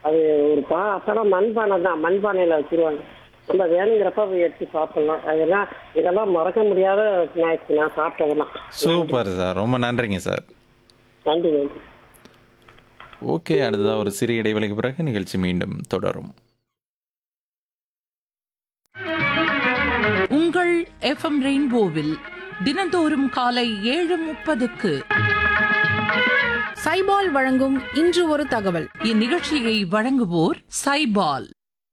அது ஒரு பா அப்பெல்லாம் மண்பானை தான் மண்பானையில் வச்சிருவாங்க நம்ம வேணுங்கிறப்ப போய் எடுத்து சாப்பிடலாம் அதெல்லாம் இதெல்லாம் மறக்க முடியாத ஸ்நாக்ஸ் நான் சாப்பிட்டதெல்லாம் சூப்பர் சார் ரொம்ப நன்றிங்க சார் நன்றி நன்றி ஓகே அடுத்ததாக ஒரு சிறிய இடைவெளிக்கு பிறகு நிகழ்ச்சி மீண்டும் தொடரும் உங்கள் எஃப்எம் ரெயின்போவில் தினந்தோறும் காலை ஏழு முப்பதுக்கு சைபால் வழங்கும் இன்று ஒரு தகவல் இந்நிகழ்ச்சியை வழங்குவோர் சைபால்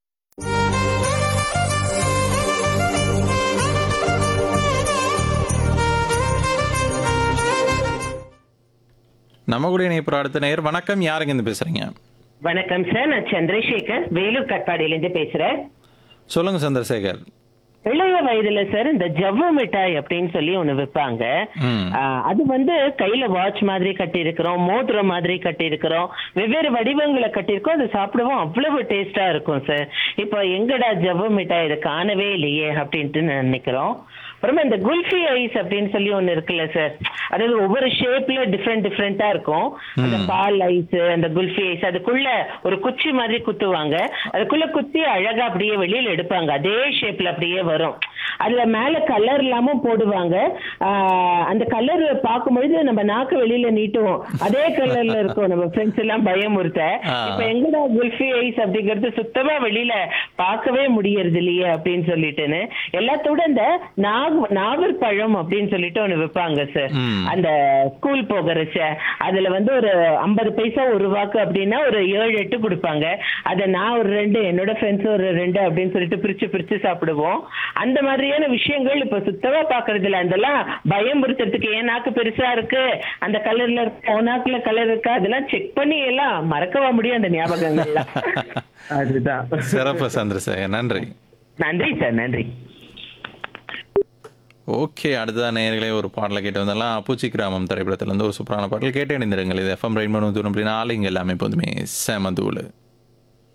நம்ம கூட இணைப்பு அடுத்த நேர் வணக்கம் யாருங்க இருந்து பேசுறீங்க வணக்கம் சார் நான் சந்திரசேகர் வேலூர் கட்பாடியிலேருந்து பேசுறேன் சொல்லுங்க சந்திரசேகர் இளைய வயதுல சார் இந்த ஜவ்வு மிட்டாய் அப்படின்னு சொல்லி ஒண்ணு விற்பாங்க ம். ஆஹ், அது வந்து கையில வாட்ச் மாதிரி கட்டி இருக்கிறோம் மோதிரம் மாதிரி கட்டி இருக்கிறோம் வெவ்வேறு வடிவங்களை கட்டியிருக்கோம் அது சாப்பிடுவோம் அவ்வளவு டேஸ்டா இருக்கும் சார் இப்போ எங்கடா ஜவ்வு மிட்டாய் இதை காணவே இல்லையே அப்படின்ட்டு நினைக்கிறோம் அப்புறமா இந்த குல்ஃபி ஐஸ் அப்படின்னு சொல்லி ஒண்ணு இருக்குல்ல சார் அதாவது ஒவ்வொரு ஷேப்ல டிஃப்ரெண்ட் டிஃப்ரெண்டா இருக்கும் அந்த பால் ஐஸ் அந்த குல்ஃபி ஐஸ் அதுக்குள்ள ஒரு குச்சி மாதிரி குத்துவாங்க அதுக்குள்ள குத்தி அழகா அப்படியே வெளியில எடுப்பாங்க அதே ஷேப்ல அப்படியே வரும் அதுல மேல கலர் இல்லாம போடுவாங்க ஆஹ் அந்த கலர் பார்க்கும்பொழுது நம்ம நாக்கு வெளியில நீட்டுவோம் அதே கலர்ல இருக்கும் நம்ம ஃப்ரெண்ட்ஸ் எல்லாம் பயமுறுத்த ஆ. இப்ப எங்கடா குல்ஃபி ஐஸ் அப்படிங்கிறது சுத்தமா வெளியில பார்க்கவே முடியறது இல்லையே அப்படின்னு சொல்லிட்டுன்னு எல்லாத்தோட இந்த நாக நாகர்பழம் அப்படின்னு சொல்லிட்டு ஒண்ணு விற்பாங்க சார் ம். அந்த ஸ்கூல் போகிறச்ச அதுல வந்து ஒரு ஐம்பது பைசா ஒரு ரூபாக்கு அப்படின்னா ஒரு ஏழு எட்டு கொடுப்பாங்க அதை நான் ஒரு ரெண்டு என்னோட ஃப்ரெண்ட்ஸ் ஒரு ரெண்டு அப்படின்னு சொல்லிட்டு பிரிச்சு பிரிச்சு சாப்பிடுவோம் அந்த மாதிரியான விஷயங்கள் இப்ப சுத்தமா பாக்குறது இல்ல அதெல்லாம் பயமுறுத்துறதுக்கு ஏன் நாக்கு பெருசா இருக்கு அந்த கலர்ல இருக்கு உன் நாக்குல கலர் இருக்கா அதெல்லாம் செக் பண்ணி எல்லாம் மறக்கவா முடியும் அந்த ஞாபகங்கள்லாம் அதுதான் சிறப்பு சந்திரசேகர் நன்றி நன்றி சார் நன்றி ஓகே அடுத்ததான் நேயர்களே ஒரு பாடலை கேட்டு வந்தெல்லாம் பூச்சி கிராமம் திரைப்படத்திலேருந்து ஒரு சூப்பரான பாடல் கேட்டு இணைந்திருங்கள் இது எஃப்எம் ரெயின் பண்ணு தூரம் அப்படின்னா ஆளுங்க எல்லாமே எப்போதுமே செம தூள்